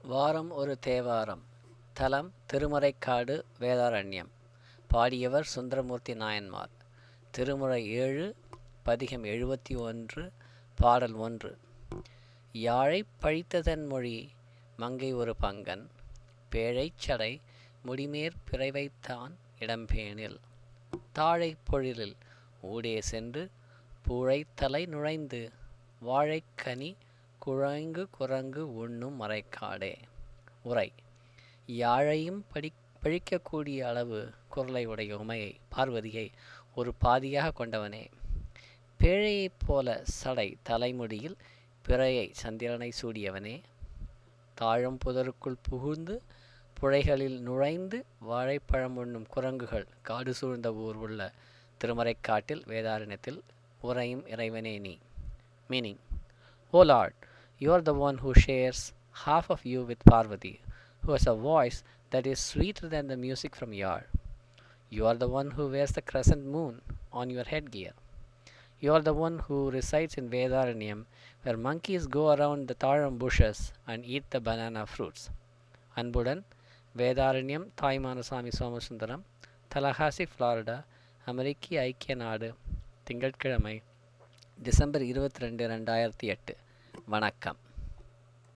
வாரம் ஒரு தேவாரம் தலம் திருமறைக்காடு வேதாரண்யம் பாடியவர் சுந்தரமூர்த்தி நாயன்மார் திருமுறை ஏழு பதிகம் எழுபத்தி ஒன்று பாடல் ஒன்று யாழைப் பழித்ததன் மொழி மங்கை ஒரு பங்கன் பேழைச் சடை முடிமேற் பிறைவைத்தான் இடம்பேணில் தாழைப் பொழிலில் ஊடே சென்று பூழைத்தலை நுழைந்து வாழைக்கனி குழங்கு குரங்கு உண்ணும் மறைக்காடே உரை யாழையும் படி பழிக்கக்கூடிய அளவு குரலை உடைய உமையை பார்வதியை ஒரு பாதியாக கொண்டவனே பேழையைப் போல சடை தலைமுடியில் பிறையை சந்திரனை சூடியவனே தாழும் புதருக்குள் புகுந்து புழைகளில் நுழைந்து வாழைப்பழம் உண்ணும் குரங்குகள் காடு சூழ்ந்த ஊர் உள்ள திருமறைக்காட்டில் வேதாரண்யத்தில் உறையும் இறைவனே நீ meaning O Lord, you are the one who shares half of you with Parvati, who has a voice that is sweeter than the music from Yar. You are the one who wears the crescent moon on your headgear. You are the one who resides in Vedaranyam, where monkeys go around the taram bushes and eat the banana fruits. அன்புடன் Vedaranyam Thayumanaswami Somasundaram Tallahassee Florida அமெரிக்க ஐக்கிய நாடு திங்கட்கிழமை December இருபத்தி ரெண்டு ரெண்டாயிரத்தி எட்டு வணக்கம்